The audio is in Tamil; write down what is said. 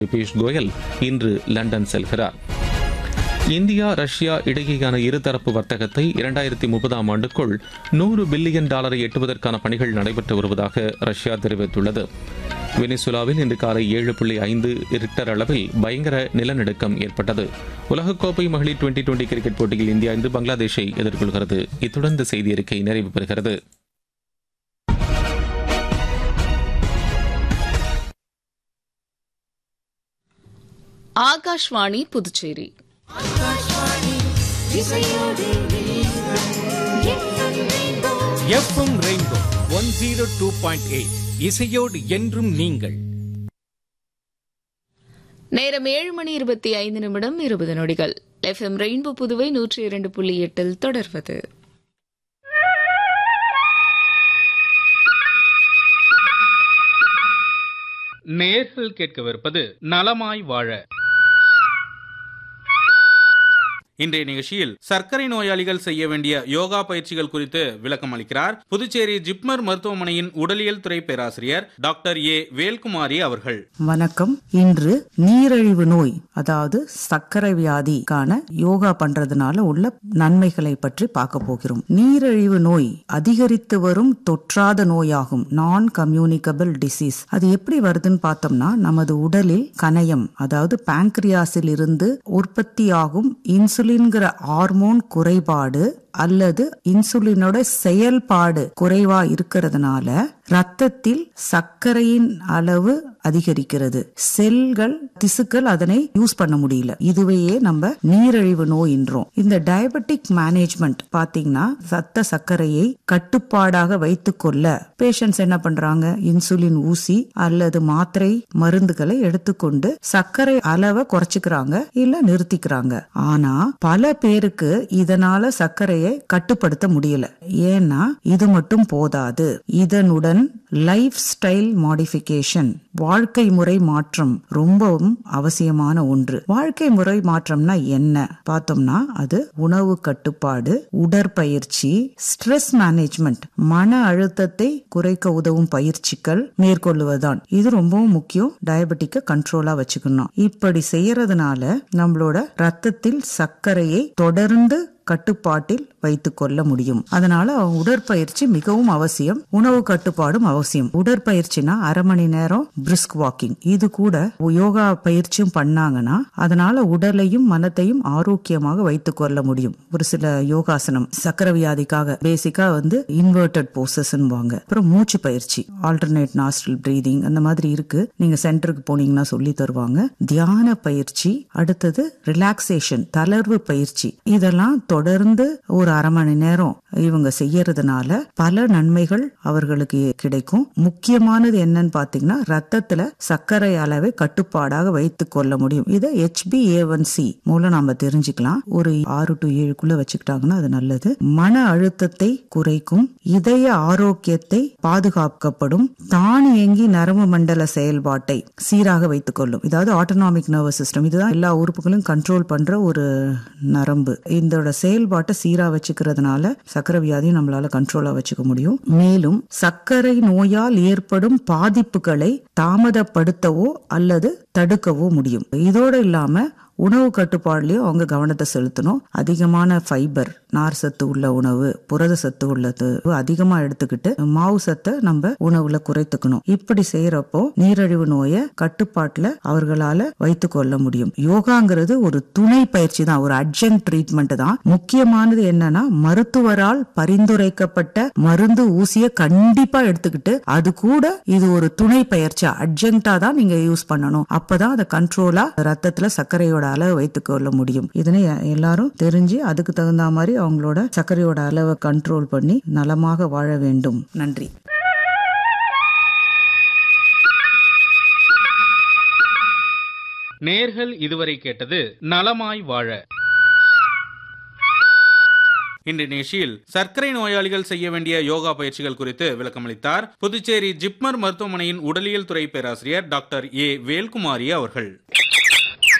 பியூஷ் கோயல் இன்று லண்டன் செல்கிறார் இந்தியா ரஷ்யா இடையேயான இருதரப்பு வர்த்தகத்தை இரண்டாயிரத்தி முப்பதாம் ஆண்டுக்குள் நூறு பில்லியன் டாலரை எட்டுவதற்கான பணிகள் நடைபெற்று வருவதாக ரஷ்யா தெரிவித்துள்ளது வெனிசுலாவில் இன்று காலை ஏழு புள்ளி ஐந்து ரிக்டர் அளவில் பயங்கர நிலநடுக்கம் ஏற்பட்டது உலகக்கோப்பை மகளிர் டுவெண்டி டுவெண்டி கிரிக்கெட் போட்டியில் இந்தியா இன்று பங்களாதேஷை எதிர்கொள்கிறது இத்துடன் இந்த செய்தி அறிக்கை நிறைவு பெறுகிறது Akashvani Puducherry FM rainbow one zero two point eight இசையோடு என்றும் நீங்கள் நேரம் ஏழு மணி இருபத்தி ஐந்து நிமிடம் இருபது நொடிகள் எஃப்எம் ரெயின்போ புதுவை நூற்றி இரண்டு புள்ளி எட்டில் தொடர்வது நேர்கள் கேட்கவிருப்பது நலமாய் வாழ இன்றைய நிகழ்ச்சியில் சர்க்கரை நோயாளிகள் செய்ய வேண்டிய யோகா பயிற்சிகள் குறித்து விளக்கம் அளிக்கிறார் புதுச்சேரி ஜிப்மர் மருத்துவமனையின் உடலியல் துறை பேராசிரியர் டாக்டர் ஏ வேல்குமாரி அவர்கள் வணக்கம் இன்று நீரிழிவு நோய் அதாவது சர்க்கரை வியாதிக்கான யோகா பண்றதுனால உள்ள நன்மைகளை பற்றி பார்க்க போகிறோம் நீரிழிவு நோய் அதிகரித்து வரும் தொற்றாத நோயாகும் நான் கம்யூனிகபிள் டிசீஸ் அது எப்படி வருதுன்னு பார்த்தோம்னா நமது உடலில் கணையம் அதாவது பாங்க்ரியாஸில் இருந்து உற்பத்தியாகும் இன்சுலின்கிற ஹார்மோன் குறைபாடு அல்லது இன்சுலினோட செயல்பாடு குறைவா இருக்கிறதுனால ரத்தத்தில் சர்க்கரையின் அளவு அதிகரிக்கிறது செல்கள் திசுக்கள் அதனை யூஸ் பண்ண முடியல இதுவையே நம்ம நீரிழிவு நோயின்றோம் இந்த டயபெட்டிக் மேனேஜ்மெண்ட் பாத்தீங்கன்னா சத்த சர்க்கரையை கட்டுப்பாடாக வைத்துக்கொள்ள பேஷண்ட்ஸ் என்ன பண்றாங்க இன்சுலின் ஊசி அல்லது மாத்திரை மருந்துகளை எடுத்துக்கொண்டு சர்க்கரை அளவை குறைச்சுக்கிறாங்க இல்ல நிறுத்திக்கிறாங்க ஆனா பல பேருக்கு இதனால சர்க்கரையை கட்டுப்படுத்த முடியல ஏன்னா இது மட்டும் போதாது இதனுடன் லைஃப் ஸ்டைல் மாடிஃபிகேஷன் வாழ்க்கை முறை மாற்றம் ரொம்பவும் அவசியமான ஒன்று வாழ்க்கை முறை மாற்றம்னா என்ன பார்த்தோம்னா அது உணவு கட்டுப்பாடு உடற்பயிற்சி ஸ்ட்ரெஸ் மேனேஜ்மெண்ட் மன அழுத்தத்தை குறைக்க உதவும் பயிற்சிகள் மேற்கொள்ளுவதுதான் இது ரொம்பவும் முக்கியம் டயபெட்டிக்க கண்ட்ரோலா வச்சுக்கணும் இப்படி செய்யறதுனால நம்மளோட ரத்தத்தில் சர்க்கரையை தொடர்ந்து கட்டுப்பாட்டில் வைத்துக் கொள்ள முடியும் அதனால உடற்பயிற்சி மிகவும் அவசியம் உணவு கட்டுப்பாடும் அவசியம் உடற்பயிற்சினா அரை மணி நேரம் பிரிஸ்க் வாக்கிங் இது கூட யோகா பயிற்சியும் பண்ணாங்கன்னா அதனால உடலையும் மனத்தையும் ஆரோக்கியமாக வைத்துக் கொள்ள முடியும் ஒரு சில யோகாசனம் சக்கர வியாதிக்காக பேசிக்கா வந்து இன்வெர்டட் போசஸ் அப்புறம் மூச்சு பயிற்சி ஆல்டர்னேட் நாஸ்ட்ரல் பிரீதிங் அந்த மாதிரி இருக்கு நீங்க சென்டருக்கு போனீங்கன்னா சொல்லி தருவாங்க தியான பயிற்சி அடுத்தது ரிலாக்ஸேஷன் தளர்வு பயிற்சி இதெல்லாம் தொடர்ந்து ஒரு அரை மணி நேரம் இவங்க செய்யறதுனால பல நன்மைகள் அவர்களுக்கு கிடைக்கும் முக்கியமானது என்னன்னு பாத்தீங்கன்னா ரத்தத்துல சர்க்கரை அளவை கட்டுப்பாடாக வைத்துக் கொள்ள முடியும் இதை ஹெச்பி ஏ சி மூலம் நாம தெரிஞ்சுக்கலாம் ஒரு ஆறு டு ஏழுக்குள்ள வச்சுக்கிட்டாங்கன்னா அது நல்லது மன அழுத்தத்தை குறைக்கும் இதய ஆரோக்கியத்தை பாதுகாக்கப்படும் தானியங்கி நரம்பு மண்டல செயல்பாட்டை சீராக வைத்துக் கொள்ளும் இதாவது ஆட்டோனாமிக் நர்வஸ் சிஸ்டம் இதுதான் எல்லா உறுப்புகளையும் கண்ட்ரோல் பண்ற ஒரு நரம்பு இதோட செயல்பாட்டை சீரா வச்சுக்கிறதுனால சர்க்கரை வியாதியும் நம்மளால கண்ட்ரோலா வச்சுக்க முடியும் மேலும் சர்க்கரை நோயால் ஏற்படும் பாதிப்புகளை தாமதப்படுத்தவோ அல்லது தடுக்கவோ முடியும் இதோடு இல்லாம உணவு கட்டுப்பாடுலயும் அவங்க கவனத்தை செலுத்தணும் அதிகமான ஃபைபர் நார் சத்து உள்ள உணவு புரத சத்து உள்ளது அதிகமா எடுத்துக்கிட்டு மாவு சத்தை நம்ம உணவுல குறைத்துக்கணும் இப்படி செய்யறப்போ நீரிழிவு நோயை கட்டுப்பாட்டுல அவர்களால வைத்துக் கொள்ள முடியும் யோகாங்கிறது ஒரு துணை பயிற்சி தான் ஒரு அட்ஜன் ட்ரீட்மெண்ட் தான் முக்கியமானது என்னன்னா மருத்துவரால் பரிந்துரைக்கப்பட்ட மருந்து ஊசிய கண்டிப்பா எடுத்துக்கிட்டு அது கூட இது ஒரு துணை பயிற்சி அட்ஜென்டா தான் நீங்க யூஸ் பண்ணணும் அப்பதான் அதை கண்ட்ரோலா ரத்தத்துல சர்க்கரையோட அளவை வைத்துக் கொள்ள முடியும் இதனை எல்லாரும் தெரிஞ்சு அதுக்கு தகுந்த மாதிரி அவங்களோட சர்க்கரையோட அளவை கண்ட்ரோல் பண்ணி நலமாக வாழ வேண்டும் நன்றி நேர்கள் இதுவரை கேட்டது நலமாய் வாழ இந்த நிகழ்ச்சியில் சர்க்கரை நோயாளிகள் செய்ய வேண்டிய யோகா பயிற்சிகள் குறித்து விளக்கமளித்தார் புதுச்சேரி ஜிப்மர் மருத்துவமனையின் உடலியல் துறை பேராசிரியர் டாக்டர் ஏ வேல்குமாரி அவர்கள்